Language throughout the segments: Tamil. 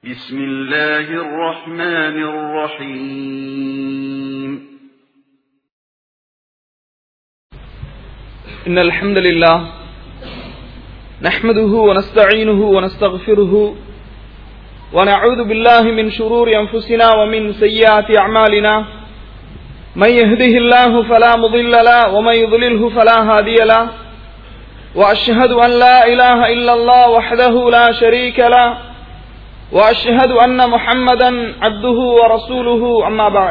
بسم الله الرحمن الرحيم إن الحمد لله نحمده ونستعينه ونستغفره ونعوذ بالله من شرور أنفسنا ومن سيئات أعمالنا من يهده الله فلا مضل له ومن يضلله فلا هادي له وأشهد أن لا إله إلا الله وحده لا شريك له وأشهد أن محمدا عبده ورسوله أما بعد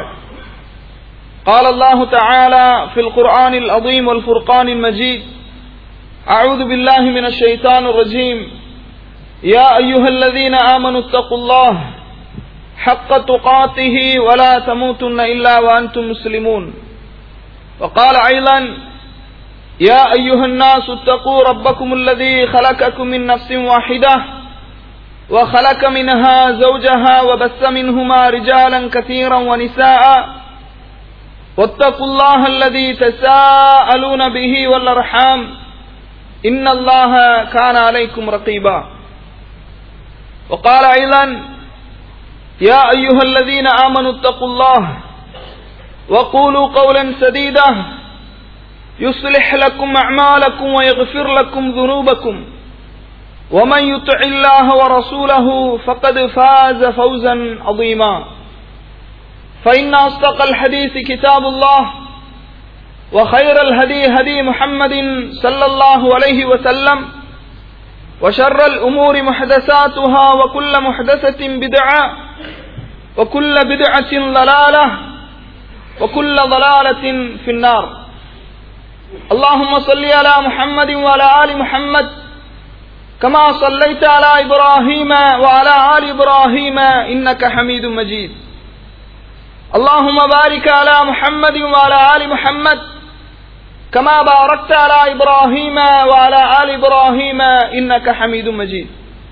قال الله تعالى في القرآن العظيم والفرقان المجيد أعوذ بالله من الشيطان الرجيم يا أيها الذين آمنوا اتقوا الله حق تقاته ولا تموتن إلا وأنتم مسلمون وقال أيضا يا أيها الناس اتقوا ربكم الذي خلقكم من نفس واحدة وخلق منها زوجها وبث منهما رجالا كثيرا ونساء واتقوا الله الذي تساءلون به والأرحام إن الله كان عليكم رقيبا وقال أيضا يا أيها الذين آمنوا اتقوا الله وقولوا قولا سديدا يصلح لكم أعمالكم ويغفر لكم ذنوبكم ومن يطع الله ورسوله فقد فاز فوزا عظيما فإن أصدق الحديث كتاب الله وخير الهدي هدي محمد صلى الله عليه وسلم وشر الأمور محدثاتها وكل محدثة بدعة وكل بدعة ضلالة وكل ضلالة في النار اللهم صل على محمد وعلى آل محمد كما صليت على إبراهيم وعلى آل إبراهيم إنك حميد مجيد اللهم بارك على محمد وعلى آل محمد كما باركت على إبراهيم وعلى آل إبراهيم إنك حميد مجيد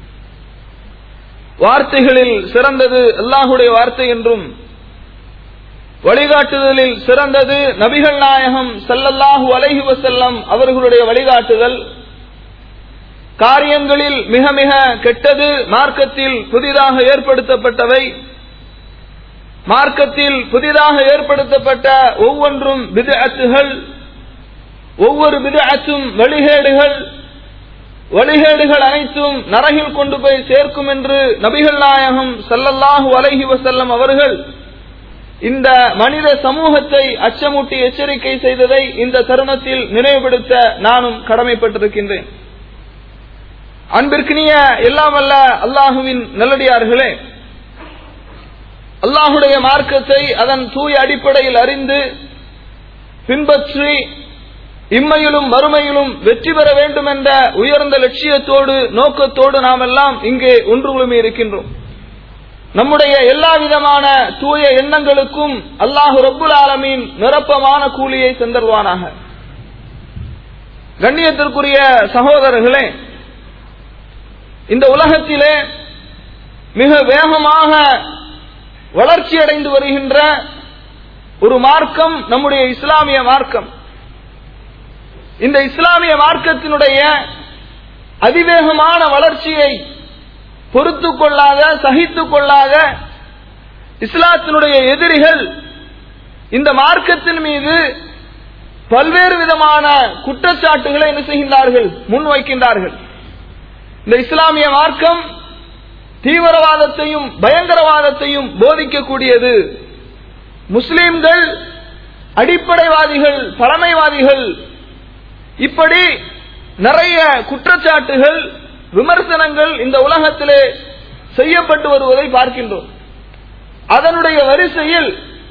வார்த்தைகளில் சிறந்தது அல்லாஹுடைய வார்த்தை என்றும் வழிகாட்டுதலில் சிறந்தது நபிகள் நாயகம் சல்லல்லாஹு அலைஹி வசல்லம் அவர்களுடைய வழிகாட்டுதல் காரியங்களில் மிக மிக கெட்டது மார்க்கத்தில் புதிதாக ஏற்படுத்தப்பட்டவை மார்க்கத்தில் புதிதாக ஏற்படுத்தப்பட்ட ஒவ்வொன்றும் விதஅத்துகள் ஒவ்வொரு விதஅத்தும் வழிகேடுகள் வழிகேடுகள் அனைத்தும் நரகில் கொண்டு போய் சேர்க்கும் என்று நபிகள் நாயகம் சல்லல்லாஹு அலைஹி வசல்லம் அவர்கள் இந்த மனித சமூகத்தை அச்சமூட்டி எச்சரிக்கை செய்ததை இந்த தருணத்தில் நினைவுபடுத்த நானும் கடமைப்பட்டிருக்கின்றேன் அன்பிற்கினிய எல்லாம் அல்ல அல்லாஹுவின் நல்லடியார்களே அல்லாஹுடைய மார்க்கத்தை அதன் தூய அடிப்படையில் அறிந்து பின்பற்றி இம்மையிலும் மறுமையிலும் வெற்றி பெற வேண்டும் என்ற உயர்ந்த லட்சியத்தோடு நோக்கத்தோடு நாம் எல்லாம் இங்கே ஒன்று குழுமி இருக்கின்றோம் நம்முடைய எல்லா விதமான தூய எண்ணங்களுக்கும் அல்லாஹு ரப்புல் ஆலமீன் நிரப்பமான கூலியை தந்தருவானாக கண்ணியத்திற்குரிய சகோதரர்களே இந்த உலகத்திலே மிக வேகமாக வளர்ச்சி அடைந்து வருகின்ற ஒரு மார்க்கம் நம்முடைய இஸ்லாமிய மார்க்கம் இந்த இஸ்லாமிய மார்க்கத்தினுடைய அதிவேகமான வளர்ச்சியை பொறுத்து கொள்ளாத சகித்து கொள்ளாத இஸ்லாத்தினுடைய எதிரிகள் இந்த மார்க்கத்தின் மீது பல்வேறு விதமான குற்றச்சாட்டுகளை என்ன செய்கின்றார்கள் முன்வைக்கின்றார்கள் இந்த இஸ்லாமிய மார்க்கம் தீவிரவாதத்தையும் பயங்கரவாதத்தையும் போதிக்கக்கூடியது முஸ்லிம்கள் அடிப்படைவாதிகள் பழமைவாதிகள் இப்படி நிறைய குற்றச்சாட்டுகள் விமர்சனங்கள் இந்த உலகத்திலே செய்யப்பட்டு வருவதை பார்க்கின்றோம் அதனுடைய வரிசையில்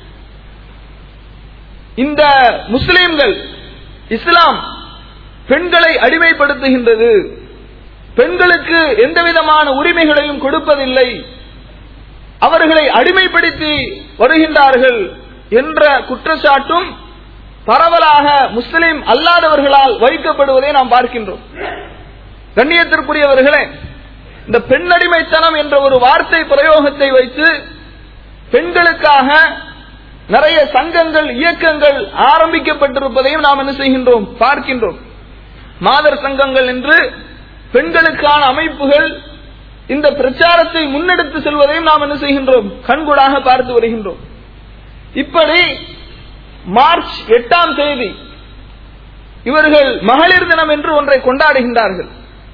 இந்த முஸ்லிம்கள் இஸ்லாம் பெண்களை அடிமைப்படுத்துகின்றது பெண்களுக்கு எந்த விதமான உரிமைகளையும் கொடுப்பதில்லை அவர்களை அடிமைப்படுத்தி வருகின்றார்கள் என்ற குற்றச்சாட்டும் பரவலாக முஸ்லிம் அல்லாதவர்களால் வைக்கப்படுவதை நாம் பார்க்கின்றோம் கண்ணியத்திற்குரியவர்களே இந்த பெண்ணடிமைத்தனம் என்ற ஒரு வார்த்தை பிரயோகத்தை வைத்து பெண்களுக்காக நிறைய சங்கங்கள் இயக்கங்கள் ஆரம்பிக்கப்பட்டிருப்பதையும் நாம் என்ன செய்கின்றோம் பார்க்கின்றோம் மாதர் சங்கங்கள் என்று பெண்களுக்கான அமைப்புகள் இந்த பிரச்சாரத்தை முன்னெடுத்து செல்வதையும் நாம் என்ன செய்கின்றோம் கண்கூடாக பார்த்து வருகின்றோம் இப்படி மார்ச் எட்டாம் தேதி இவர்கள் மகளிர் தினம் என்று ஒன்றை கொண்டாடுகின்றார்கள்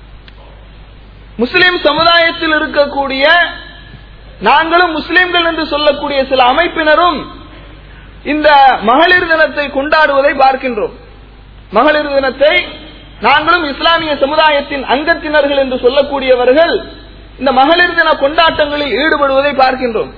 முஸ்லிம் சமுதாயத்தில் இருக்கக்கூடிய நாங்களும் முஸ்லிம்கள் என்று சொல்லக்கூடிய சில அமைப்பினரும் இந்த மகளிர் தினத்தை கொண்டாடுவதை பார்க்கின்றோம் மகளிர் தினத்தை நாங்களும் இஸ்லாமிய சமுதாயத்தின் அங்கத்தினர்கள் என்று சொல்லக்கூடியவர்கள் இந்த மகளிர் தின கொண்டாட்டங்களில் ஈடுபடுவதை பார்க்கின்றோம்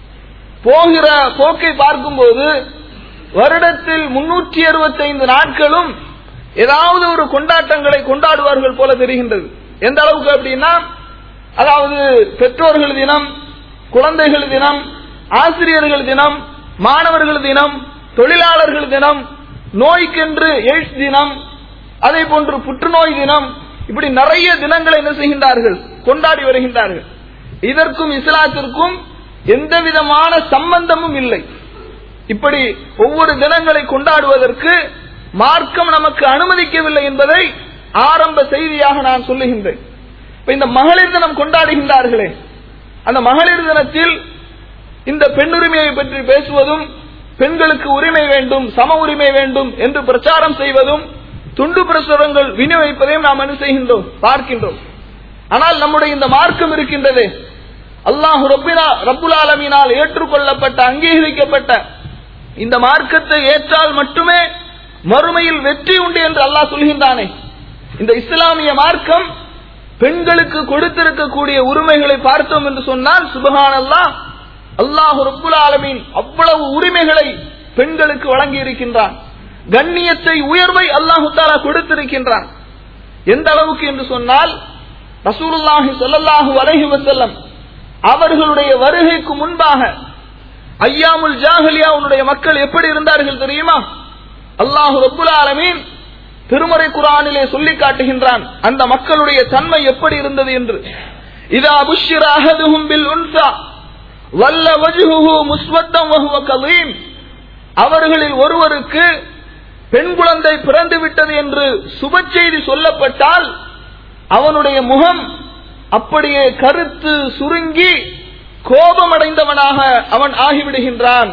போகிற போக்கை பார்க்கும்போது வருடத்தில் முன்னூற்றி அறுபத்தைந்து நாட்களும் ஏதாவது ஒரு கொண்டாட்டங்களை கொண்டாடுவார்கள் போல தெரிகின்றது எந்த அளவுக்கு அப்படின்னா அதாவது பெற்றோர்கள் தினம் குழந்தைகள் தினம் ஆசிரியர்கள் தினம் மாணவர்கள் தினம் தொழிலாளர்கள் தினம் நோய்க்கென்று எய்ட்ஸ் தினம் அதே போன்று புற்றுநோய் தினம் இப்படி நிறைய தினங்களை என்ன செய்கின்றார்கள் கொண்டாடி வருகின்றார்கள் இதற்கும் இஸ்லாத்திற்கும் எந்த விதமான சம்பந்தமும் இல்லை இப்படி ஒவ்வொரு தினங்களை கொண்டாடுவதற்கு மார்க்கம் நமக்கு அனுமதிக்கவில்லை என்பதை ஆரம்ப செய்தியாக நான் சொல்லுகின்றேன் இப்ப இந்த மகளிர் தினம் கொண்டாடுகின்றார்களே அந்த மகளிர் தினத்தில் இந்த பெண்ணுரிமையை பற்றி பேசுவதும் பெண்களுக்கு உரிமை வேண்டும் சம உரிமை வேண்டும் என்று பிரச்சாரம் செய்வதும் துண்டு பிரசுரங்கள் விநியோகிப்பதையும் நாம் என்ன செய்கின்றோம் பார்க்கின்றோம் ஆனால் நம்முடைய இந்த மார்க்கம் இருக்கின்றதே அல்லாஹு ரப்பினா ரப்புல் ஆலமீனால் ஏற்றுக்கொள்ளப்பட்ட அங்கீகரிக்கப்பட்ட இந்த மார்க்கத்தை ஏற்றால் மட்டுமே மறுமையில் வெற்றி உண்டு என்று அல்லாஹ் சொல்கின்றானே இந்த இஸ்லாமிய மார்க்கம் பெண்களுக்கு கொடுத்திருக்கக்கூடிய உரிமைகளை பார்த்தோம் என்று சொன்னால் சுபஹான் அல்லாஹ் அல்லாஹு ரப்புல் ஆலமீன் அவ்வளவு உரிமைகளை பெண்களுக்கு வழங்கி இருக்கின்றான் கண்ணியத்தை உயர்வை அல்லாஹு தாலா கொடுத்திருக்கின்றான் எந்த அளவுக்கு என்று சொன்னால் ரசூலுல்லாஹி ஸல்லல்லாஹு அலைஹி வஸல்லம் அவர்களுடைய வருகைக்கு முன்பாக ஐயாமுல் ஜாஹலியாவுடைய மக்கள் எப்படி இருந்தார்கள் தெரியுமா அல்லாஹு ரப்புல் ஆலமீன் திருமறை குரானிலே சொல்லி காட்டுகின்றான் அந்த மக்களுடைய தன்மை எப்படி இருந்தது என்று இதா புஷ்ஷிர அஹதுஹும் பில் உன்சா வல்ல வஜ்ஹுஹு முஸ்வத்தம் வஹுவ கலீம் அவர்களில் ஒருவருக்கு பெண் குழந்தை பிறந்து விட்டது என்று சுப செய்தி சொல்லப்பட்டால் அவனுடைய முகம் அப்படியே கருத்து சுருங்கி கோபமடைந்தவனாக அவன் ஆகிவிடுகின்றான்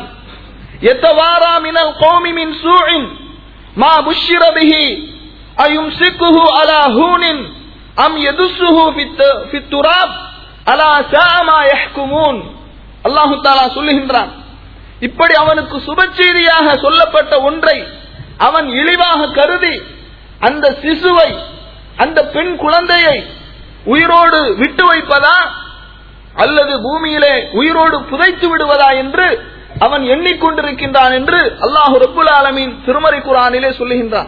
எத்தவாரா மினல் கோமி மின் சூழின் மா புஷ்ஷிர பிஹி அயும்சிக்குஹு அலா ஹூனின் அம் எதுசுஹு ஃபித்துராப் அலா சாமா யஹ்குமூன் அல்லாஹு தாலா சொல்லுகின்றான் இப்படி அவனுக்கு சுப செய்தியாக சொல்லப்பட்ட ஒன்றை அவன் இழிவாக கருதி அந்த சிசுவை அந்த பெண் குழந்தையை உயிரோடு விட்டு வைப்பதா அல்லது பூமியிலே உயிரோடு புதைத்து விடுவதா என்று அவன் எண்ணிக்கொண்டிருக்கின்றான் என்று அல்லாஹு ரப்புல் ஆலமீன் திருமறை குரானிலே சொல்லுகின்றான்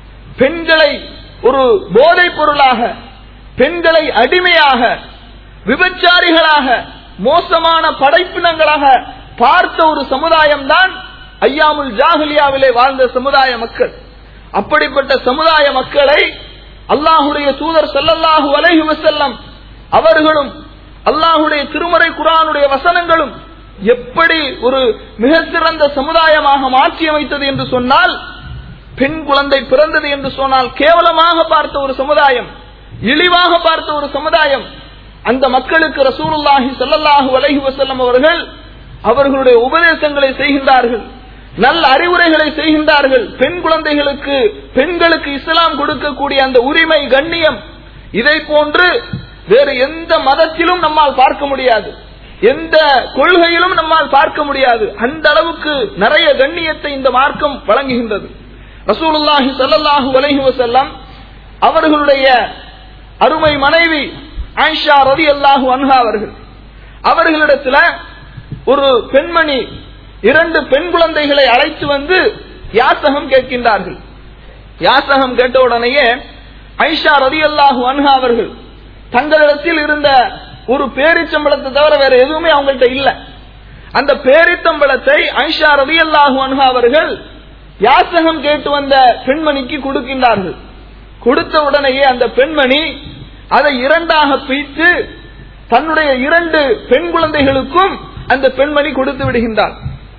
பெண்களை ஒரு போதைப் பொருளாக பெண்களை அடிமையாக விபச்சாரிகளாக மோசமான படைப்பினங்களாக பார்த்த ஒரு சமுதாயம் தான் ஐயாமுல் ஜாஹலியாவிலே வாழ்ந்த சமுதாய மக்கள் அப்படிப்பட்ட சமுதாய மக்களை அல்லாஹுடைய தூதர் ஸல்லல்லாஹு அலைஹி வஸல்லம் அவர்களும் அல்லாஹுடைய திருமறை குரானுடைய வசனங்களும் எப்படி ஒரு மிக சிறந்த சமுதாயமாக மாற்றி அமைத்தது என்று சொன்னால் பெண் குழந்தை பிறந்தது என்று சொன்னால் கேவலமாக பார்த்த ஒரு சமுதாயம் இழிவாக பார்த்த ஒரு சமுதாயம் அந்த மக்களுக்கு ரசூலுல்லாஹி ஸல்லல்லாஹு அலைஹி வஸல்லம் அவர்கள் அவர்களுடைய உபதேசங்களை செய்கின்றார்கள் நல்ல அறிவுரைகளை செய்கின்றார்கள் பெண் குழந்தைகளுக்கு பெண்களுக்கு இஸ்லாம் கொடுக்கக்கூடிய அந்த உரிமை கண்ணியம் இதை போன்று வேறு எந்த மதத்திலும் நம்மால் பார்க்க முடியாது எந்த கொள்கையிலும் நம்மால் பார்க்க முடியாது அந்த அளவுக்கு நிறைய கண்ணியத்தை இந்த மார்க்கம் வழங்குகின்றது ரசூலுல்லாஹி ஸல்லல்லாஹு அலைஹி வஸல்லம் அவர்களுடைய அருமை மனைவி ஆயிஷா ரலியல்லாஹு அன்ஹா அவர்கள் அவர்களிடத்துல ஒரு பெண்மணி இரண்டு பெண் குழந்தைகளை அழைத்து வந்து யாசகம் கேட்கின்றார்கள் யாசகம் கேட்ட உடனேயே ஐஷா ரலியல்லாஹு அன்ஹா அவர்கள் தங்களிடத்தில் இருந்த ஒரு பேரிச்சம்பளத்தை தவிர வேற எதுவுமே அவங்கள்ட்ட இல்ல அந்த பேரித்தம்பளத்தை ஐஷா ரலியல்லாஹு அன்ஹா அவர்கள் யாசகம் கேட்டு வந்த பெண்மணிக்கு கொடுக்கின்றார்கள் கொடுத்த உடனேயே அந்த பெண்மணி அதை இரண்டாக பிரித்து தன்னுடைய இரண்டு பெண் குழந்தைகளுக்கும் அந்த பெண்மணி கொடுத்து விடுகின்றார்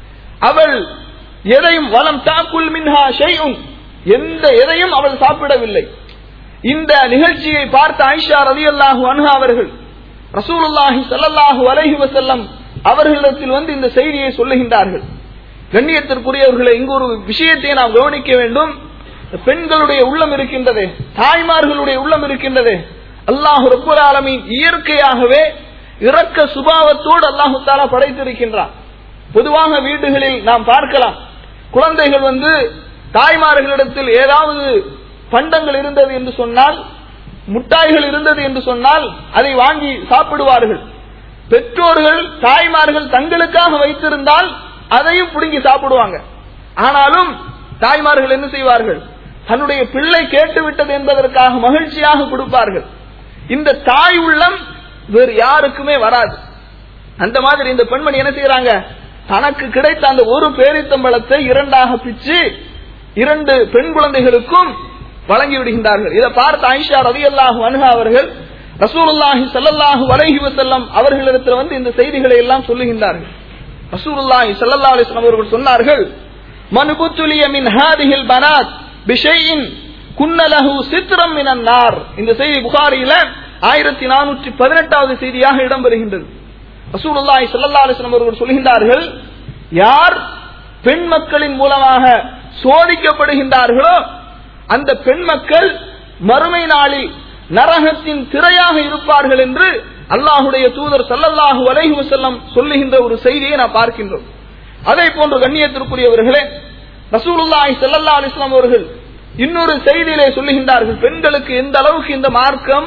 அவள் எதையும் வலம் தாக்குல் மின்ஹா ஷைஉன் எந்த எதையும் அவள் சாப்பிடவில்லை இந்த நிகழ்ச்சியை பார்த்த ஐஷா ரலியல்லாஹு அன்ஹா அவர்கள் ரசூலுல்லாஹி ஸல்லல்லாஹு அலைஹி வஸல்லம் அவர்களிடத்தில் வந்து இந்த செய்தியை சொல்லுகின்றார்கள் கண்ணியத்திற்குரியவர்களை இங்கு ஒரு விஷயத்தை நாம் கவனிக்க வேண்டும் பெண்களுடைய உள்ளம் இருக்கின்றதே தாய்மார்களுடைய உள்ளம் இருக்கின்றதே அல்லாஹு ரப்புல் ஆலமீன் இயற்கையாகவே இரக்க சுபாவத்தோடு அல்லாஹு தாலா படைத்திருக்கின்றான் பொதுவாக வீடுகளில் நாம் பார்க்கலாம் குழந்தைகள் வந்து தாய்மார்களிடத்தில் ஏதாவது பண்டங்கள் இருந்தது என்று சொன்னால் முட்டாய்கள் இருந்தது என்று சொன்னால் அதை வாங்கி சாப்பிடுவார்கள் பெற்றோர்கள் தாய்மார்கள் தங்களுக்காக வைத்திருந்தால் அதையும் புடுங்கி சாப்பிடுவாங்க ஆனாலும் தாய்மார்கள் என்ன செய்வார்கள் தன்னுடைய பிள்ளை கேட்டுவிட்டது என்பதற்காக மகிழ்ச்சியாக கொடுப்பார்கள் இந்த தாய் உள்ளம் வேறு யாருக்குமே வராது அந்த மாதிரி இந்த பெண்மணி என்ன செய்யறாங்க தனக்கு கிடைத்த அந்த ஒரு பேரித்தம்பளத்தை இரண்டாக பிச்சு இரண்டு பெண் குழந்தைகளுக்கும் வழங்கி விடுகின்றார்கள் இதை பார்த்த ஐஷா ரவி அல்லாஹு அனுகா அவர்கள் ரசூலுல்லாஹி ஸல்லல்லாஹு அலைஹி வஸல்லம் அவர்களிடத்தில் வந்து இந்த செய்திகளை எல்லாம் சொல்லுகின்றார்கள் ரசூலுல்லாஹி ஸல்லல்லாஹு அலைஹி வஸல்லம் அவர்கள் சொன்னார்கள் மன் குத்துலிய மின் ஹாதிஹில் பனாத் பிஷைஇன் குன்ன லஹு சித்ரம் மினன் நார் இந்த செய்தி புகாரியில ஆயிரத்தி நானூற்றி பதினெட்டாவது செய்தியாக இடம்பெறுகின்றது ரசூலுல்லாஹி ஸல்லல்லாஹு அலைஹி வஸல்லம் அவர்கள் சொல்கின்றார்கள் யார் பெண் மக்களின் மூலமாக சோதிக்கப்படுகின்றார்களோ அந்த பெண் மக்கள் மறுமை நாளில் நரகத்தின் திரையாக இருப்பார்கள் என்று அல்லாஹுடைய தூதர் சல்லல்லாஹு அலைஹி வஸல்லம் சொல்லுகின்ற ஒரு செய்தியை நாம் பார்க்கின்றோம் அதே போன்று கண்ணியத்திற்குரியவர்களே ரசூலுல்லாஹி ஸல்லல்லாஹு அலைஹி வஸல்லம் அவர்கள் இன்னொரு செய்தியிலே சொல்லுகின்றார்கள் பெண்களுக்கு எந்த அளவுக்கு இந்த மார்க்கம்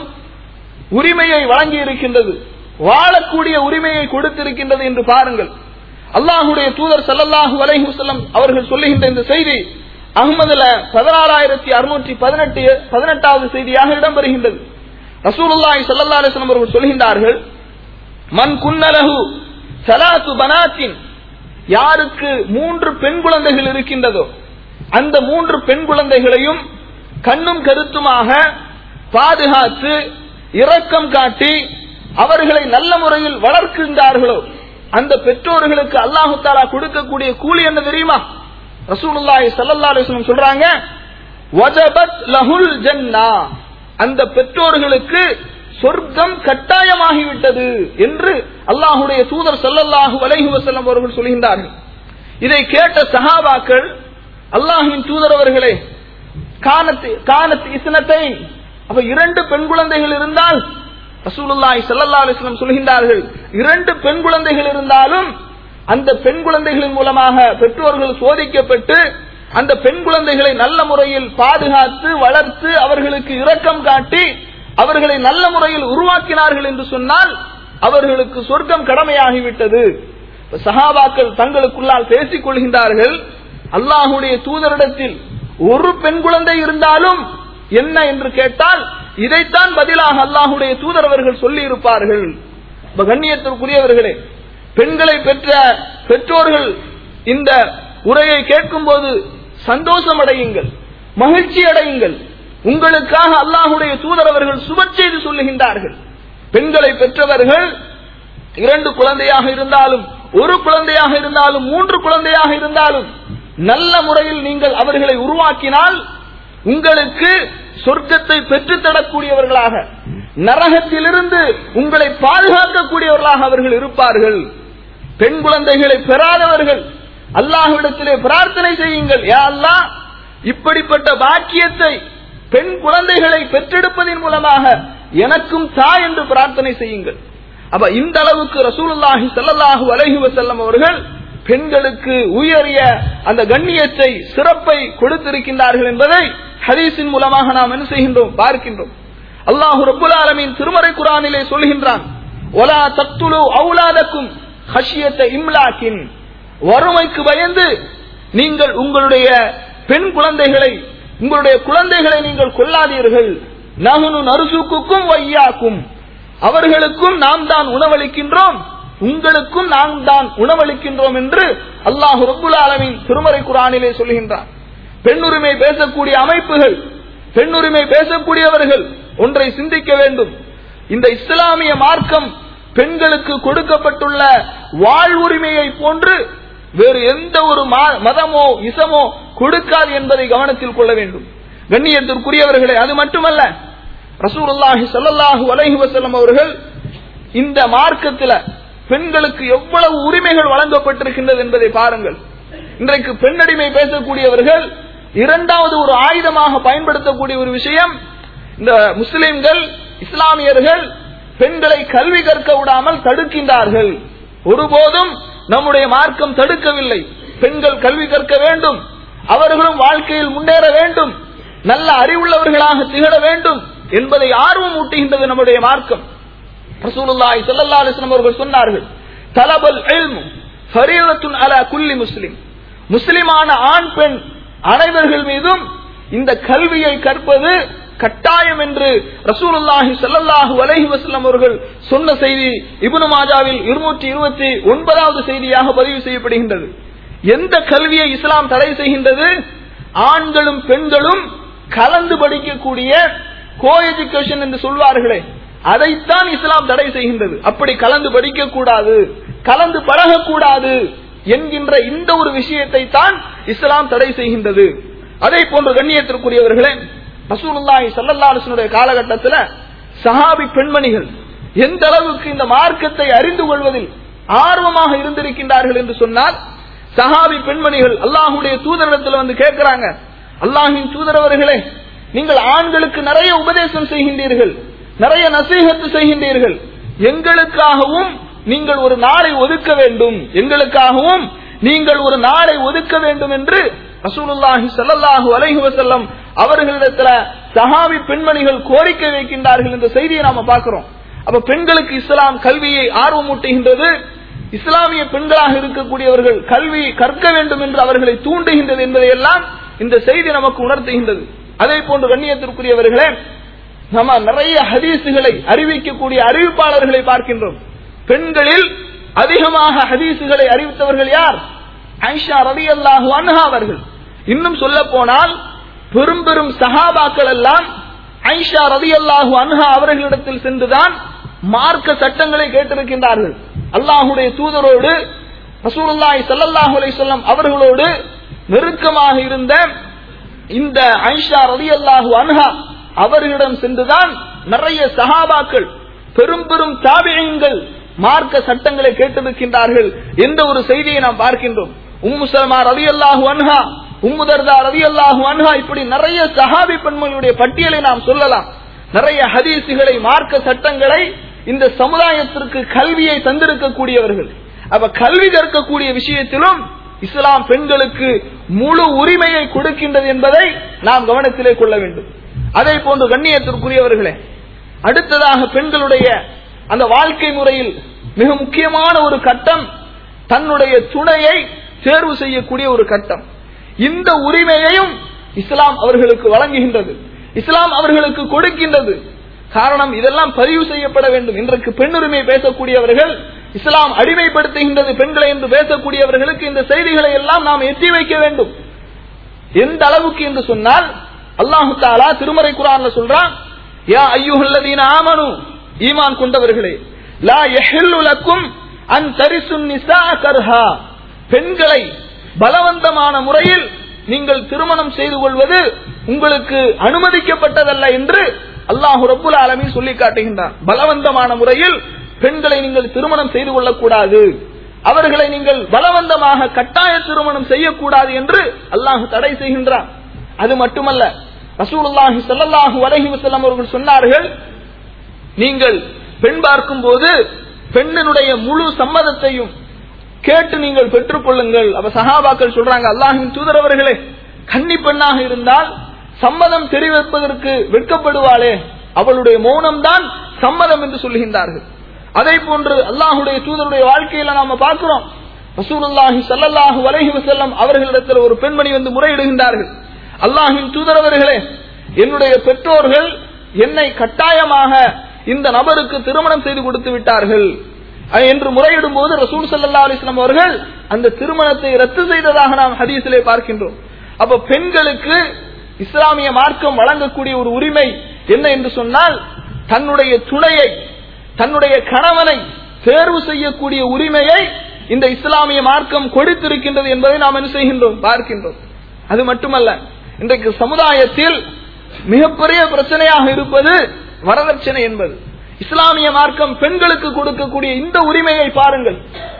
உரிமையை வழங்கி இருக்கின்றது வாழக்கூடிய உரிமையை கொடுத்திருக்கின்றது என்று பாருங்கள் அல்லாஹுடைய தூதர் சல்லல்லாஹு அலைஹி வஸல்லம் அவர்கள் சொல்லுகின்ற இந்த செய்தி அகமதுல பதினாலாயிரத்தி அறுநூற்றி பதினெட்டு பதினெட்டாவது செய்தியாக இடம்பெறுகின்றது ரசூலுல்லாஹி ஸல்லல்லாஹு அலைஹி வஸல்லம் அவர்கள் சொல்கின்றார்கள் மன் குன்னலஹு சலாத்து பனாத்தின் யாருக்கு மூன்று பெண் குழந்தைகள் இருக்கின்றதோ அந்த மூன்று பெண் குழந்தைகளையும் கண்ணும் கருத்துமாக பாதுகாத்து இரக்கம் காட்டி அவர்களை நல்ல முறையில் வளர்க்கின்றார்களோ அந்த பெற்றோர்களுக்கு அல்லாஹு தாலா கொடுக்கக்கூடிய கூலி என்ன தெரியுமா ரசூலுல்லாஹி ஸல்லல்லாஹு அலைஹி வஸல்லம் சொல்றாங்க வஜபத் லஹுல் ஜன்னா அந்த பெற்றோர்களுக்கு சொர்க்கம் கட்டாயமாகிவிட்டது என்று அல்லாஹுடைய தூதர் ஸல்லல்லாஹு அலைஹி வஸல்லம் அவர்கள் சொல்கின்றார்கள் இதை கேட்ட சஹாபாக்கள் அல்லாஹ்வின் தூதர் அவர்களே கானத் கானத் இஸ்னத்தை அப்ப இரண்டு பெண் குழந்தைகள் இருந்தால் ரசூலுல்லாஹி ஸல்லல்லாஹு அலைஹி வஸல்லம் சொல்கின்றார்கள் இரண்டு பெண் குழந்தைகள் இருந்தாலும் அந்த பெண் குழந்தைகளின் மூலமாக பெற்றோர்கள் சோதிக்கப்பட்டு அந்த பெண் குழந்தைகளை நல்ல முறையில் பாதுகாத்து வளர்த்து அவர்களுக்கு இரக்கம் காட்டி அவர்களை நல்ல முறையில் உருவாக்கினார்கள் என்று சொன்னால் அவர்களுக்கு சொர்க்கம் கடமையாகிவிட்டது சஹாபாக்கள் தங்களுக்குள்ளால் பேசிக் கொள்கின்றார்கள் அல்லாஹுடைய தூதரிடத்தில் ஒரு பெண் குழந்தை இருந்தாலும் என்ன என்று கேட்டால் இதைத்தான் பதிலாக அல்லாஹுடைய தூதர் அவர்கள் சொல்லி இருப்பார்கள் கண்ணியத்திற்குரியவர்களே பெண்களை பெற்ற பெற்றோர்கள் இந்த உரையை கேட்கும் போது சந்தோஷம் அடையுங்கள் மகிழ்ச்சி அடையுங்கள் உங்களுக்காக அல்லாஹுடைய தூதர் அவர்கள் சுப செய்து சொல்லுகின்றார்கள் பெண்களை பெற்றவர்கள் இரண்டு குழந்தையாக இருந்தாலும் ஒரு குழந்தையாக இருந்தாலும் மூன்று குழந்தையாக இருந்தாலும் நல்ல முறையில் நீங்கள் அவர்களை உருவாக்கினால் உங்களுக்கு சொர்க்கத்தை பெற்றுத்தரக்கூடியவர்களாக நரகத்திலிருந்து உங்களை பாதுகாக்கக்கூடியவர்களாக அவர்கள் இருப்பார்கள் பெண் குழந்தைகளை பெறாதவர்கள் அல்லாஹ்விடத்திலே பிரார்த்தனை செய்யுங்கள் யா அல்லாஹ் இப்படிப்பட்ட பாக்கியத்தை பெண் குழந்தைகளை பெற்றெடுப்பதன் மூலமாக எனக்கும் தா என்று பிரார்த்தனை செய்யுங்கள் அப்ப இந்த அளவுக்கு ரசூலுல்லாஹி ஸல்லல்லாஹு அலைஹி வஸல்லம் அவர்கள் பெண்களுக்கு உயரிய அந்த கண்ணியத்தை சிறப்பை கொடுத்திருக்கின்றார்கள் என்பதை ஹதீஸின் மூலமாக நாம் என்ன செய்கின்றோம் பார்க்கின்றோம் அல்லாஹு ரப்புல் ஆலமீன் திருமறை குரானிலே சொல்கின்றான் ஒலா தத்துலு அவுலாதக்கும் ஹஷியத்த இம்லாக்கின் வறுமைக்கு பயந்து நீங்கள் உங்களுடைய பெண் குழந்தைகளை உங்களுடைய குழந்தைகளை நீங்கள் கொல்லாதீர்கள் நகுனு நறுசுக்கும் வையாக்கும் அவர்களுக்கும் நாம் தான் உணவளிக்கின்றோம் உங்களுக்கும் நாம் தான் உணவளிக்கின்றோம் என்று அல்லாஹு ரப்புல் ஆலமின் திருமறை குரானிலே சொல்கின்றார் பெண்ணுரிமை பேசக்கூடிய அமைப்புகள் பெண்ணுரிமை பேசக்கூடியவர்கள் ஒன்றை சிந்திக்க வேண்டும் இந்த இஸ்லாமிய மார்க்கம் பெண்களுக்கு கொடுக்கப்பட்டுள்ள வாழ்வுரிமையை போன்று வேறு எந்த ஒரு மதமோ இசமோ கொடுக்காது என்பதை கவனத்தில் கொள்ள வேண்டும் கண்ணியத்திற்குரியவர்களே அது மட்டுமல்ல ரசூலுல்லாஹி ஸல்லல்லாஹு அலைஹி வஸல்லம் அவர்கள் இந்த மார்க்கத்துல பெண்களுக்கு எவ்வளவு உரிமைகள் வழங்கப்பட்டிருக்கின்றது என்பதை பாருங்கள் இன்றைக்கு பெண்ணடிமை பேசக்கூடியவர்கள் இரண்டாவது ஒரு ஆயுதமாக பயன்படுத்தக்கூடிய ஒரு விஷயம் இந்த முஸ்லிம்கள் இஸ்லாமியர்கள் பெண்களை கல்வி கற்க விடாமல் தடுக்கின்றார்கள் ஒருபோதும் நம்முடைய மார்க்கம் தடுக்கவில்லை பெண்கள் கல்வி கற்க வேண்டும் அவர்களும் வாழ்க்கையில் முன்னேற வேண்டும் நல்ல அறிவுள்ளவர்களாக திகழ வேண்டும் என்பதை ஆர்வம் ஊட்டுகின்றது நம்முடைய மார்க்கம் ரசூலுல்லாஹி ஸல்லல்லாஹு அலைஹி வஸல்லம் அவர்கள் சொன்னார்கள் தலபல் இல்மு ஃபரீதத்துன் அலா குல்லி முஸ்லிம் முஸ்லிமான ஆண் பெண் அனைவர்கள் மீதும் இந்த கல்வியை கற்பது கட்டாயம் என்று ரசூலுல்லாஹி ஸல்லல்லாஹு அலைஹி வஸல்லம் அவர்கள் சொன்ன செய்தி இப்னு மாஜாவில் 229 ஒன்பதாவது செய்தியாக பதிவு செய்யப்படுகின்றது எந்த கல்வியை இஸ்லாம் தடை செய்கின்றது ஆண்களும் பெண்களும் கலந்து படிக்கக்கூடிய கோ எஜுகேஷன் என்று சொல்வார்களே அதைத்தான் இஸ்லாம் தடை செய்கின்றது அப்படி கலந்து படிக்க கூடாது கலந்து பழகக்கூடாது என்கின்ற இந்த ஒரு விஷயத்தை தான் இஸ்லாம் தடை செய்கின்றது அதே போன்று கண்ணியத்திற்குரியவர்களே ரசூலுல்லாஹி ஸல்லல்லாஹு அலைஹி வஸல்லம் காலகட்டத்தில் சஹாபி பெண்மணிகள் எந்த அளவுக்கு இந்த மார்க்கத்தை அறிந்து கொள்வதில் ஆர்வமாக இருந்திருக்கின்றார்கள் என்று சொன்னால் சஹாபி பெண்மணிகள் அல்லாஹுடைய தூதரிடத்தில் வந்து கேட்கிறாங்க அல்லாஹின் தூதரவர்களே நீங்கள் ஆண்களுக்கு நிறைய உபதேசம் செய்கின்றீர்கள் நிறைய நசீகத்து செய்கின்றீர்கள் எங்களுக்காகவும் நீங்கள் ஒரு நாளை ஒதுக்க வேண்டும் எங்களுக்காகவும் நீங்கள் ஒரு நாளை ஒதுக்க வேண்டும் என்று ரசூலுல்லாஹி ஸல்லல்லாஹு அலைஹி வஸல்லம் அவர்களிடத்துல சஹாபி பெண்மணிகள் கோரிக்கை வைக்கின்றார்கள் என்ற செய்தியை நாம பார்க்கிறோம் அப்ப பெண்களுக்கு இஸ்லாம் கல்வியை ஆர்வமூட்டுகின்றது இஸ்லாமிய பெண்களாக இருக்கக்கூடியவர்கள் கல்வி கற்க வேண்டும் என்று அவர்களை தூண்டுகின்றது என்பதையெல்லாம் இந்த செய்தி நமக்கு உணர்த்துகின்றது அதே போன்று கண்ணியத்திற்குரியவர்களே நம்ம நிறைய ஹதீசுகளை அறிவிக்கக்கூடிய அறிவிப்பாளர்களை பார்க்கின்றோம் பெண்களில் அதிகமாக ஹதீசுகளை அறிவித்தவர்கள் யார் ஐஷா ரவி அல்லாஹு அன்ஹா அவர்கள் இன்னும் சொல்ல போனால் பெரும் பெரும் சஹாபாக்கள் எல்லாம் ஐஷா ரவி அல்லாஹு அன்ஹா அவர்களிடத்தில் சென்றுதான் மார்க்க சட்டங்களை கேட்டிருக்கின்றார்கள் அல்லாஹுடைய தூதரோடு ரசூலுல்லாஹி ஸல்லல்லாஹு அலைஹி வஸல்லம் அவர்களோடு நெருக்கமாக இருந்த இந்த ஐஷா ரலியல்லாஹு அன்ஹா அவர்களிடம் சென்றுதான் நிறைய சஹாபாக்கள் பெரும் பெரும் தாபியங்கள் மார்க்க சட்டங்களை கேட்டிருக்கின்றார்கள் என்ற ஒரு செய்தியை நாம் பார்க்கின்றோம் உம்மு சல்மா ரலியல்லாஹு அன்ஹா உம்மு தர்தா ரலியல்லாஹு அன்ஹா இப்படி நிறைய சஹாபி பெண்களுடைய பட்டியலை நாம் சொல்லலாம் நிறைய ஹதீசுகளை மார்க்க சட்டங்களை இந்த சமுதாயத்திற்கு கல்வியை தந்திருக்கக்கூடியவர்கள் அப்ப கல்வி கற்கக்கூடிய விஷயத்திலும் இஸ்லாம் பெண்களுக்கு முழு உரிமையை கொடுக்கின்றது என்பதை நாம் கவனத்திலே கொள்ள வேண்டும் அதே போன்று கண்ணியத்திற்குரியவர்களே அடுத்ததாக பெண்களுடைய அந்த வாழ்க்கை முறையில் மிக முக்கியமான ஒரு கட்டம் தன்னுடைய துணையை தேர்வு செய்யக்கூடிய ஒரு கட்டம் இந்த உரிமையையும் இஸ்லாம் அவர்களுக்கு வழங்குகின்றது இஸ்லாம் அவர்களுக்கு கொடுக்கின்றது காரணம் இதெல்லாம் பதிவு செய்யப்பட வேண்டும் இன்றைக்கு பெண்ணுரிமை பேசக்கூடியவர்கள் இஸ்லாம் அடிமைப்படுத்துகின்றது பெண்களை என்று பேசக்கூடியவர்களுக்கு இந்த செய்திகளை எல்லாம் நாம் எட்டி வைக்க வேண்டும் எந்த அளவுக்கு என்று சொன்னால் அல்லாஹு தாலா திருமறை குரான்ல சொல்றான் யா ஐயுஹல்லதீன ஆமனு ஈமான் கொண்டவர்களே லா யஹில்லு லக்கும் அன் தரிசுன் நிசா கர்ஹா பெண்களை பலவந்தமான முறையில் நீங்கள் திருமணம் செய்து கொள்வது உங்களுக்கு அனுமதிக்கப்பட்டதல்ல என்று அல்லாஹு ரப்புல் ஆலமீன் சொல்லி காட்டுகின்றான் பலவந்தமான முறையில் பெண்களை நீங்கள் திருமணம் செய்து கொள்ளக்கூடாது அவர்களை நீங்கள் பலவந்தமாக கட்டாய திருமணம் செய்யக்கூடாது என்று அல்லாஹு தடை செய்கின்றான் அது மட்டுமல்ல ரசூலுல்லாஹி ஸல்லல்லாஹு அலைஹி வஸல்லம் அவர்கள் சொன்னார்கள் நீங்கள் பெண் பார்க்கும் போது பெண்ணினுடைய முழு சம்மதத்தையும் கேட்டு நீங்கள் பெற்றுக் கொள்ளுங்கள் அப்ப சஹாபாக்கள் சொல்றாங்க அல்லாஹின் தூதரவர்களே கன்னி பெண்ணாக இருந்தால் சம்மதம் தெரிவிப்பதற்கு வெட்கப்படுவாளே அவளுடைய மௌனம்தான் சம்மதம் என்று சொல்லுகின்றார்கள் அதே போன்று அல்லாஹுடைய தூதருடைய வாழ்க்கையில நாம பார்க்கிறோம் ரசூலுல்லாஹி ஸல்லல்லாஹு அலைஹி வஸல்லம் அவர்களிடத்தில் ஒரு பெண்மணி வந்து முறையிடுகின்றார்கள் அல்லாஹின் தூதரவர்களே என்னுடைய பெற்றோர்கள் என்னை கட்டாயமாக இந்த நபருக்கு திருமணம் செய்து கொடுத்து விட்டார்கள் என்று முறையிடும் போது ரசூல் சல்லா அலிஸ்லாம் அவர்கள் அந்த திருமணத்தை ரத்து செய்ததாக நாம் ஹதீஸிலே பார்க்கின்றோம் அப்ப பெண்களுக்கு இஸ்லாமிய மார்க்கம் வழங்கக்கூடிய ஒரு உரிமை என்ன என்று சொன்னால் தன்னுடைய துணையை தன்னுடைய கணவனை தேர்வு செய்யக்கூடிய உரிமையை இந்த இஸ்லாமிய மார்க்கம் கொடுத்திருக்கின்றது என்பதை நாம் என்ன செய்கின்றோம் பார்க்கின்றோம் அது மட்டுமல்ல இன்றைக்கு சமுதாயத்தில் மிகப்பெரிய பிரச்சனையாக இருப்பது வரதட்சணை என்பது இஸ்லாமிய மார்க்கம் பெண்களுக்கு கொடுக்கக்கூடிய இந்த உரிமையை பாருங்கள்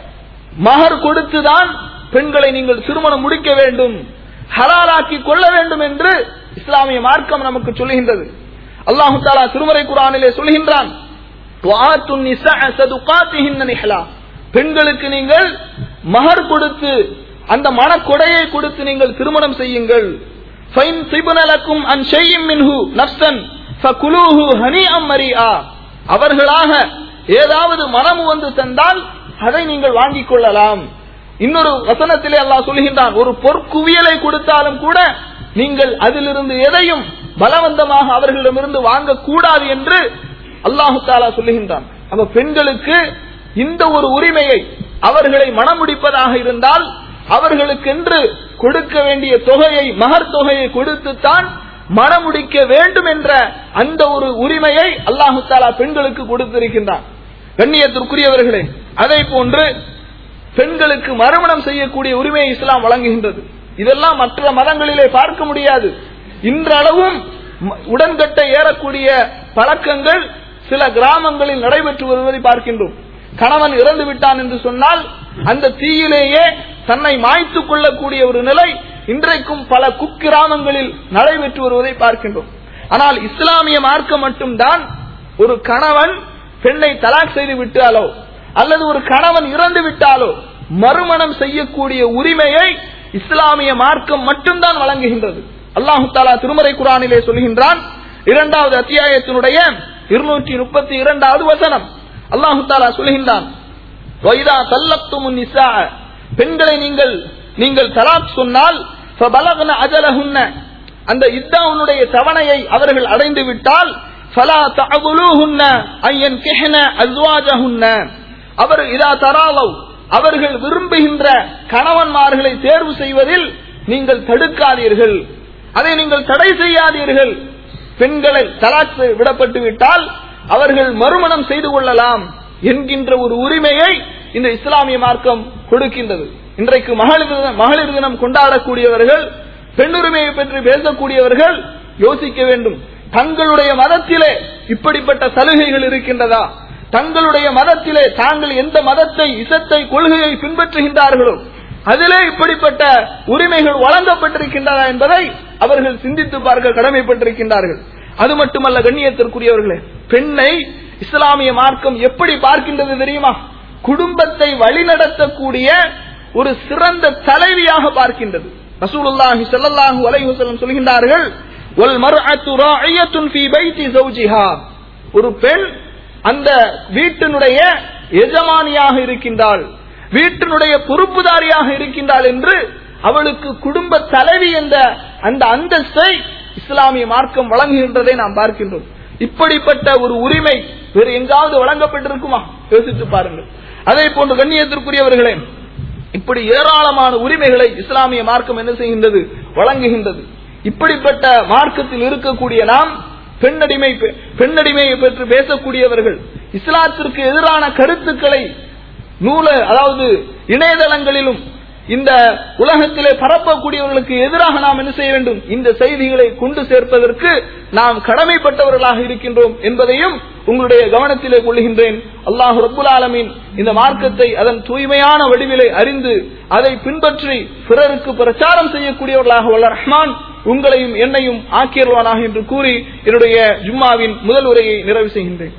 மகர் கொடுத்துதான் பெண்களை நீங்கள் திருமணம் முடிக்க வேண்டும் ஹலாலாக்கி கொள்ள வேண்டும் என்று இஸ்லாமிய மார்க்கம் நமக்கு சொல்லுகின்றது அல்லாஹு தாலா திருமறை குரானிலே சொல்கின்றான் "வஆத்து النِّسَاءَ صَدُقَاتِهِنَّ نِحْلًا." பெண்களுக்கு நீங்கள் மகர் கொடுத்து அந்த மனக்கொடையை கொடுத்து நீங்கள் திருமணம் செய்யுங்கள் فَإِنْ طِبْنَ لَكُمْ عَنْ شَيْءٍ مِّنْهُ نَفْسًا فَكُلُوهُ هَنِيئًا مَرِيئًا அவர்களாக ஏதாவது மனம் வந்து தந்தால் அதை நீங்கள் வாங்கிக் கொள்ளலாம் இன்னொரு வசனத்திலே அல்லாஹ் சொல்கின்றான் ஒரு பொற்குவியலை கொடுத்தாலும் கூட நீங்கள் அதிலிருந்து எதையும் பலவந்தமாக அவர்களிடமிருந்து வாங்கக்கூடாது என்று அல்லாஹு தாலா சொல்லுகின்றான் அப்ப பெண்களுக்கு இந்த ஒரு உரிமையை அவர்களை மணமுடிப்பதாக இருந்தால் அவர்களுக்கென்று கொடுக்க வேண்டிய தொகையை மகர் தொகையை கொடுத்துத்தான் மணமுடிக்க வேண்டும் என்ற அந்த ஒரு உரிமையை அல்லாஹு தாலா பெண்களுக்கு கொடுத்திருக்கின்றான் கண்ணியத்திற்குரியவர்களே அதை போன்று பெண்களுக்கு மறுமணம் செய்யக்கூடிய உரிமையை இஸ்லாம் வழங்குகின்றது இதெல்லாம் மற்ற மதங்களிலே பார்க்க முடியாது இன்றளவும் ம- உடன்கட்டை ஏறக்கூடிய பழக்கங்கள் சில கிராமங்களில் நடைபெற்று வருவதை பார்க்கின்றோம் கணவன் இறந்து விட்டான் என்று சொன்னால் அந்த தீயிலேயே தன்னை மாய்த்துக் கொள்ளக்கூடிய ஒரு நிலை இன்றைக்கும் பல குக்கிராமங்களில் நடைபெற்று வருவதை பார்க்கின்றோம் ஆனால் இஸ்லாமிய மார்க்கம் மட்டும்தான் ஒரு கணவன் பெண்ணை தலாக் செய்து விட்டாலோ அல்லது ஒரு கணவன் இறந்து விட்டாலோ மறுமணம் செய்யக்கூடிய உரிமையை இஸ்லாமிய மார்க்கம் மட்டும்தான் வழங்குகின்றது அல்லாஹு தாலா திருமறை குரானிலே சொல்கின்றான் இரண்டாவது அத்தியாயத்தினுடைய இருநூற்றி முப்பத்தி இரண்டாவது வசனம் அல்லாஹு தாலா சொல்கின்றான் "வஇதா தல்லக்துமுன் நிஸாஅ", பெண்களை நீங்கள் நீங்கள் தலாக் சொன்னால் ஃபபலக்ன அஜலஹுன்ன அந்த இத்தாவுனுடைய தவணையை அவர்கள் அடைந்து விட்டால் ஃபலா தஅதுலூஹுன்ன அன் யன்கிஹ்ன அஸ்வாஜஹுன்ன அவர் இதா தராலவ் அவர்கள் விரும்புகின்ற கணவன்மார்களை தேர்வு செய்வதில் நீங்கள் தடுக்காதீர்கள் அதை நீங்கள் தடை செய்யாதீர்கள் பெண்களை தலாக் விடப்பட்டு விட்டால் அவர்கள் மறுமணம் செய்து கொள்ளலாம் என்கின்ற ஒரு உரிமையை இந்த இஸ்லாமிய மார்க்கம் கொடுக்கின்றது இன்றைக்கு மகளிர் தினம் மகளிர் தினம் கொண்டாடக்கூடியவர்கள் பெண்ணுரிமையை பற்றி பேசக்கூடியவர்கள் யோசிக்க வேண்டும் தங்களுடைய மதத்திலே இப்படிப்பட்ட சலுகைகள் இருக்கின்றதா தங்களுடைய மதத்திலே தாங்கள் எந்த மதத்தை இசத்தை கொள்கையை பின்பற்றுகின்றார்களோ அதிலே இப்படிப்பட்ட உரிமைகள் வழங்கப்பட்டிருக்கின்றன என்பதை அவர்கள் சிந்தித்து பார்க்க கடமைப்பட்டிருக்கின்றார்கள் அது மட்டுமல்ல கண்ணியத்திற்குரியவர்களே பெண்ணை இஸ்லாமிய மார்க்கம் எப்படி பார்க்கின்றது தெரியுமா குடும்பத்தை வழிநடத்தக்கூடிய ஒரு சிறந்த தலைவியாக பார்க்கின்றது ரசூலுல்லாஹி ஸல்லல்லாஹு அலைஹி வஸல்லம் சொல்கின்றார்கள் வல் மர்அத்து ராஇயத்துன் ஃபீ பைத்தி ஜௌஜிஹா ஒரு பெண் அந்த வீட்டினுடைய எஜமானியாக இருக்கின்றாள் வீட்டினுடைய பொறுப்புதாரியாக இருக்கின்றாள் என்று அவளுக்கு குடும்ப தலைவி என்ற அந்த அந்தஸ்தை இஸ்லாமிய மார்க்கம் வழங்குகின்றதை நாம் பார்க்கின்றோம் இப்படிப்பட்ட ஒரு உரிமை வேறு எங்காவது வழங்கப்பட்டிருக்குமா யோசித்து பாருங்கள் அதே போன்று கண்ணியத்திற்குரியவர்களே இப்படி ஏராளமான உரிமைகளை இஸ்லாமிய மார்க்கம் என்ன செய்கின்றது வழங்குகின்றது இப்படிப்பட்ட மார்க்கத்தில் இருக்கக்கூடிய நாம் பெண்ணடிமை பெண்ணடிமையை பற்றி பேசக்கூடியவர்கள் இஸ்லாத்திற்கு எதிரான கருத்துக்களை நூல அதாவது இணையதளங்களிலும் இந்த உலகத்திலே பரப்பக்கூடியவர்களுக்கு எதிராக நாம் என்ன செய்ய வேண்டும் இந்த செய்திகளை கொண்டு சேர்ப்பதற்கு நாம் கடமைப்பட்டவர்களாக இருக்கின்றோம் என்பதையும் உங்களுடைய கவனத்திலே கொள்கின்றேன் அல்லாஹ் ரப்புல் ஆலமீன் இந்த மார்க்கத்தை அதன் தூய்மையான வடிவிலே அறிந்து அதை பின்பற்றி பிறருக்கு பிரச்சாரம் செய்யக்கூடியவர்களாக வல்ல ரஹ்மான் உங்களையும் என்னையும் ஆக்கியருவானாக என்று கூறி என்னுடைய ஜும்மாவின் முதல் உரையை நிறைவு செய்கின்றேன்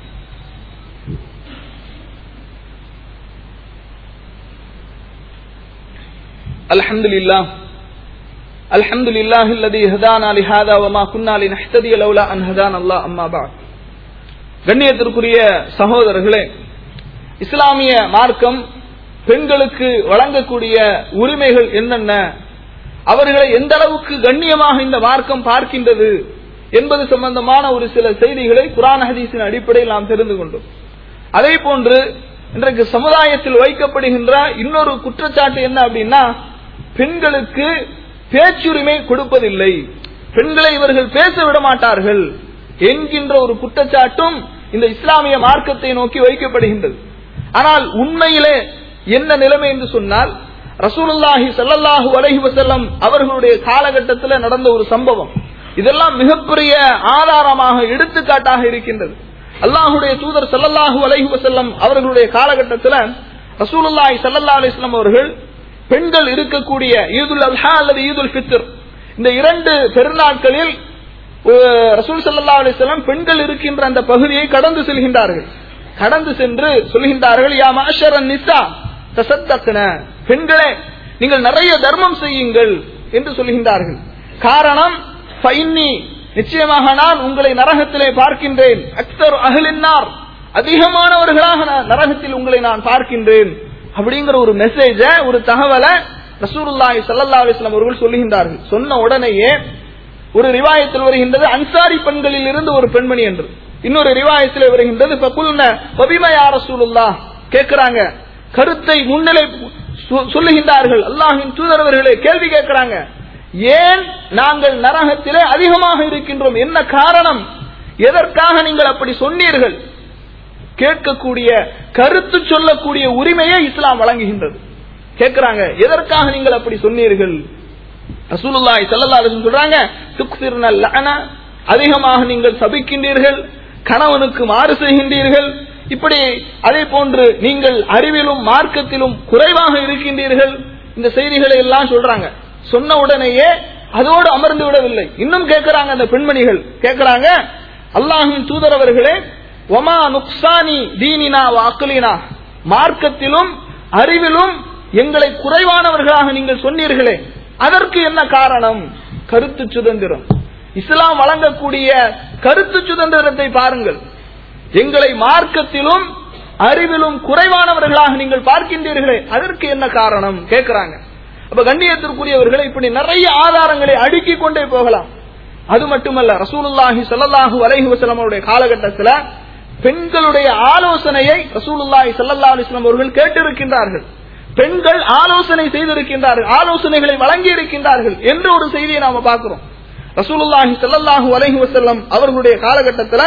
الحمد لله الحمد لله الذي هدانا لهذا وما كنا لنهتدي لولا ان هدانا الله اما بعد கண்ணியத்திற்குரிய சகோதரர்களே இஸ்லாமிய மார்க்கம் பெண்களுக்கு வழங்கக்கூடிய உரிமைகள் என்னென்ன அவர்களை எந்த அளவுக்கு கண்ணியமாக இந்த மார்க்கம் பார்க்கின்றது என்பது சம்பந்தமான ஒரு சில செய்திகளை குரான் ஹதீஸின் அடிப்படையில் நாம் தெரிந்து கொண்டோம் அதே போன்று இன்றைக்கு சமுதாயத்தில் வைக்கப்படுகின்ற இன்னொரு குற்றச்சாட்டு என்ன அப்படின்னா பெண்களுக்கு பேச்சுரிமை கொடுப்பதில்லை பெண்களை இவர்கள் பேச விட மாட்டார்கள் என்கின்ற ஒரு குற்றச்சாட்டும் இந்த இஸ்லாமிய மார்க்கத்தை நோக்கி வைக்கப்படுகின்றது ஆனால் உண்மையிலே என்ன நிலைமை என்று சொன்னால் ரசூலுல்லாஹி ஸல்லல்லாஹு அலைஹி வஸல்லம் அவர்களுடைய காலகட்டத்தில் நடந்த ஒரு சம்பவம் இதெல்லாம் மிகப்பெரிய ஆதாரமாக எடுத்துக்காட்டாக இருக்கின்றது அல்லாஹுடைய தூதர் ஸல்லல்லாஹு அலைஹி வஸல்லம் அவர்களுடைய காலகட்டத்தில் ரசூலுல்லாஹி ஸல்லல்லாஹு அலைஹி வஸல்லம் அவர்கள் பெண்கள் இருக்கக்கூடிய ஈதுல் அல்ஹா அல்லது ஈதுல் ஃபித்ர் இந்த இரண்டு பெருநாட்களில் அஹ், ரசூல் ஸல்லல்லாஹு அலைஹி வஸல்லம் பெண்கள் இருக்கின்ற அந்த பகுதியை கடந்து செல்கின்றார்கள் கடந்து சென்று சொல்கின்றார்கள் யா மாஷரன் நிசா தசத்தக்ன பெண்களே நீங்கள் நிறைய தர்மம் செய்யுங்கள் என்று சொல்கின்றார்கள் காரணம் ஃபைன்னி நிச்சயமாக நான் உங்களை நரகத்திலே பார்க்கின்றேன் அக்தர் அகலின்னார் அதிகமானவர்களாக நான் நரகத்தில் உங்களை நான் பார்க்கின்றேன் அப்படிங்கிற ஒரு மெசேஜ ஒரு தகவலை ரசூலுல்லாஹி ஸல்லல்லாஹு அலைஹி வஸல்லம் அவர்கள் சொல்லுகின்றார்கள் சொன்ன உடனேயே ஒரு ரிவாயத்தில் வருகின்றது அன்சாரி பெண்களில் இருந்து ஒரு பெண்மணி என்று இன்னொரு ரிவாயத்தில் வருகின்றது ஃபகுல்ன வபிம யா ரசூலுல்லாஹ் கேக்குறாங்க கருத்தை முன்னிலை சொ- சொல்லுகின்றார்கள் அல்லாஹ்வின் தூதரவர்களே கேள்வி கேட்கிறாங்க ஏன் நாங்கள் நரகத்திலே அதிகமாக இருக்கின்றோம் என்ன காரணம் எதற்காக நீங்கள் அப்படி சொன்னீர்கள் கேட்கக்கூடிய கருத்து சொல்லக்கூடிய உரிமையை இஸ்லாம் வழங்குகின்றது கேட்கிறாங்க எதற்காக நீங்கள் அப்படி சொன்னீர்கள் ரசூலுல்லாஹி ஸல்லல்லாஹு அலைஹி வஸல்லம் சொல்றாங்க துக்ஸிர்ன லஅன அதிகமாக நீங்கள் சபிக்கின்றீர்கள் கணவனுக்கு மாறு செய்கின்றீர்கள் இப்படி அதே போன்று நீங்கள் அறிவிலும் மார்க்கத்திலும் குறைவாக இருக்கின்றீர்கள் இந்த செய்திகளை எல்லாம் சொல்றாங்க சொன்ன உடனேயே அதோடு அமர்ந்து விடவில்லை இன்னும் கேட்கிறாங்க அந்த பெண்மணிகள் கேட்கிறாங்க அல்லாஹின் தூதர் அவர்களே ஒமா நுக்சானி தீனினா வாக்குலினா மார்க்கத்திலும் அறிவிலும் எங்களை குறைவானவர்களாக நீங்கள் சொன்னீர்களே அதற்கு என்ன காரணம் கருத்து சுதந்திரம் இஸ்லாம் வழங்கக்கூடிய கருத்து சுதந்திரத்தை பாருங்கள் எங்களை மார்க்கத்திலும் அறிவிலும் குறைவானவர்களாக நீங்கள் பார்க்கின்றீர்களே அதற்கு என்ன காரணம் கேட்கிறாங்க அப்ப கண்ணியத்திற்குரியவர்களை இப்படி நிறைய ஆதாரங்களை அடுக்கிக் கொண்டே போகலாம் அது மட்டுமல்ல ரசூலுல்லாஹி ஸல்லல்லாஹு அலைஹி வஸல்லம் அவருடைய காலகட்டத்தில் பெண்களுடைய ஆலோசனையை ரசூலுல்லாஹி ஸல்லல்லாஹு அலைஹி வஸல்லம் அவர்கள் கேட்டிருக்கின்றார்கள் பெண்கள் ஆலோசனை செய்திருக்கின்றார்கள் ஆலோசனைகளை வழங்கி இருக்கின்றார்கள் என்ற ஒரு செய்தியை நாம பார்க்கிறோம் ரசூலுல்லாஹி ஸல்லல்லாஹு அலைஹி வஸல்லம் அவர்களுடைய காலகட்டத்தில்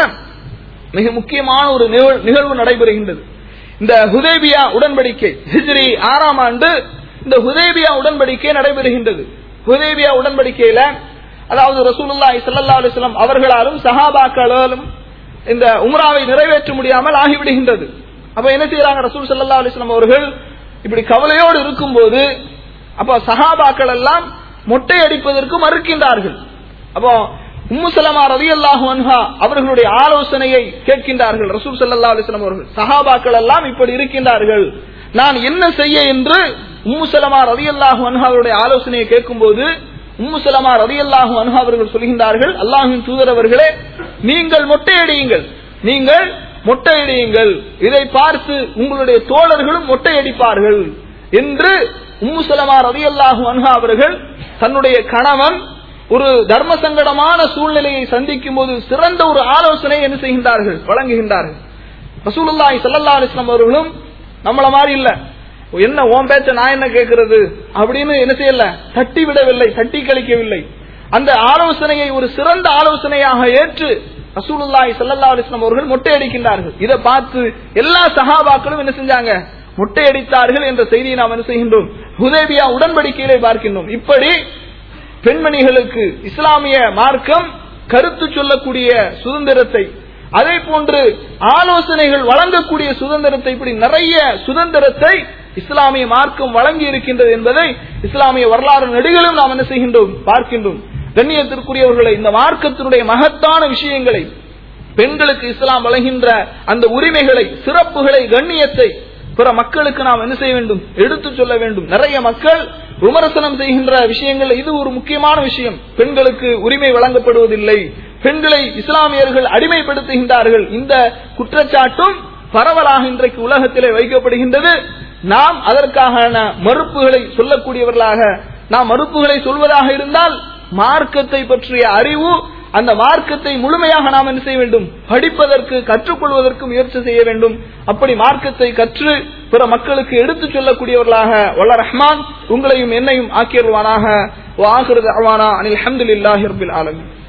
மிக முக்கியமான ஒரு நிகழ்- நிகழ்வு நடைபெறுகின்றது இந்த ஹுதேபியா உடன்படிக்கை ஹிஜ்ரி ஆறாம் ஆண்டு இந்த ஹுதேபியா உடன்படிக்கை நடைபெறுகின்றது ஹுதேபியா உடன்படிக்கையில அதாவது ரசூலுல்லாஹி ஸல்லல்லாஹு அலைஹி வஸல்லம் அவர்களாலும் சஹாபாக்களாலும் இந்த உம்ராவை நிறைவேற்ற முடியாமல் ஆகிவிடுகின்றது அப்ப என்ன செய்யறாங்க ரசூல் ஸல்லல்லாஹு அலைஹி வஸல்லம் அவர்கள் இப்படி கவலையோடு இருக்கும்போது அப்ப சஹாபாக்கள் எல்லாம் மொட்டை அடிப்பதற்கு மறுக்கின்றார்கள் அப்போ உம்மு சலமா ரலியல்லாஹு அன்ஹா அவர்களுடைய ஆலோசனையை கேட்கின்றார்கள் ரசூல் ஸல்லல்லாஹு அலைஹி வஸல்லம் அவர்கள் சஹாபாக்கள் எல்லாம் இப்படி இருக்கின்றார்கள் நான் என்ன செய்ய என்று உம்மு சலமா ரலியல்லாஹு அன்ஹா அவருடைய ஆலோசனையை கேட்கும்போது உம்மு சலமா ரலியல்லாஹு அன்ஹா அவர்கள் சொல்கின்றார்கள் அல்லாஹ்வின் தூதர் அவர்களே நீங்கள் மொட்டையடியுங்கள் நீங்கள் மொட்டையடியுங்கள் இதை பார்த்து உங்களுடைய தோழர்களும் மொட்டையடிப்பார்கள் என்று உம்மு சலமா ரலியல்லாஹு அன்ஹா அவர்கள் தன்னுடைய கணவன் ஒரு தர்ம சங்கடமான சூழ்நிலையை சந்திக்கும் போது சிறந்த ஒரு ஆலோசனை என்ன செய்கின்றார்கள் வழங்குகின்றார்கள் ரசூலுல்லாஹி ஸல்லல்லாஹு அலைஹி வஸல்லம் அவர்களும் நம்மள மாதிரி இல்ல என்ன ஓம் பேச்ச நான் என்ன கேட்கிறது அப்படின்னு என்ன செய்யல தட்டி விடவில்லை தட்டி கழிக்கவில்லை அந்த ஆலோசனையை ஒரு சிறந்த ஆலோசனையாக ஏற்று ரசூலுல்லாஹி ஸல்லல்லாஹு அலைஹி வஸல்லம் அவர்கள் மொட்டை அடிக்கின்றார்கள் இதை பார்த்து எல்லா சஹாபாக்களும் என்ன செஞ்சாங்க மொட்டை அடித்தார்கள் என்ற செய்தியை நாம் என்ன செய்கின்றோம் ஹுதேபியா உடன்படிக்கையிலே பார்க்கின்றோம் இப்படி பெண்மணிகளுக்கு இஸ்லாமிய மார்க்கம் கருத்து சொல்லக்கூடிய சுதந்திரத்தை அதே போன்று ஆலோசனைகள் வழங்கக்கூடிய சுதந்திரத்தை இப்படி நிறைய சுதந்திரத்தை இஸ்லாமிய மார்க்கம் வழங்கி இருக்கின்றது என்பதை இஸ்லாமிய வரலாறு நெடுகளும் நாம் என்ன செய்கின்றோம் பார்க்கின்றோம் கண்ணியத்திற்குரியவர்களை இந்த மார்க்கத்தினுடைய மகத்தான விஷயங்களை பெண்களுக்கு இஸ்லாம் வழங்குகின்ற அந்த உரிமைகளை சிறப்புகளை கண்ணியத்தை பிற மக்களுக்கு நாம் என்ன செய்ய வேண்டும் எடுத்து சொல்ல வேண்டும் நிறைய மக்கள் விமர்சனம் செய்கின்ற விஷயங்கள் இது ஒரு முக்கியமான விஷயம் பெண்களுக்கு உரிமை வழங்கப்படுவதில்லை பெண்களை இஸ்லாமியர்கள் அடிமைப்படுத்துகின்றார்கள் இந்த குற்றச்சாட்டும் பரவலாக இன்றைக்கு உலகத்திலே வைக்கப்படுகின்றது நாம் அதற்கான மறுப்புகளை சொல்லக்கூடியவர்களாக நாம் மறுப்புகளை சொல்வதாக இருந்தால் மார்க்கத்தை பற்றிய அறிவு அந்த மார்க்கத்தை முழுமையாக நாம் என்ன செய்ய வேண்டும் படிப்பதற்கு கற்றுக்கொள்வதற்கு முயற்சி செய்ய வேண்டும் அப்படி மார்க்கத்தை கற்று பிற மக்களுக்கு எடுத்துச் சொல்லக்கூடியவர்களாக வல்ல ரஹ்மான் உங்களையும் என்னையும் ஆக்கியருவானாக வாஹிரு அனில் அஹமதுல்லாஹி ரபில் ஆலமீன்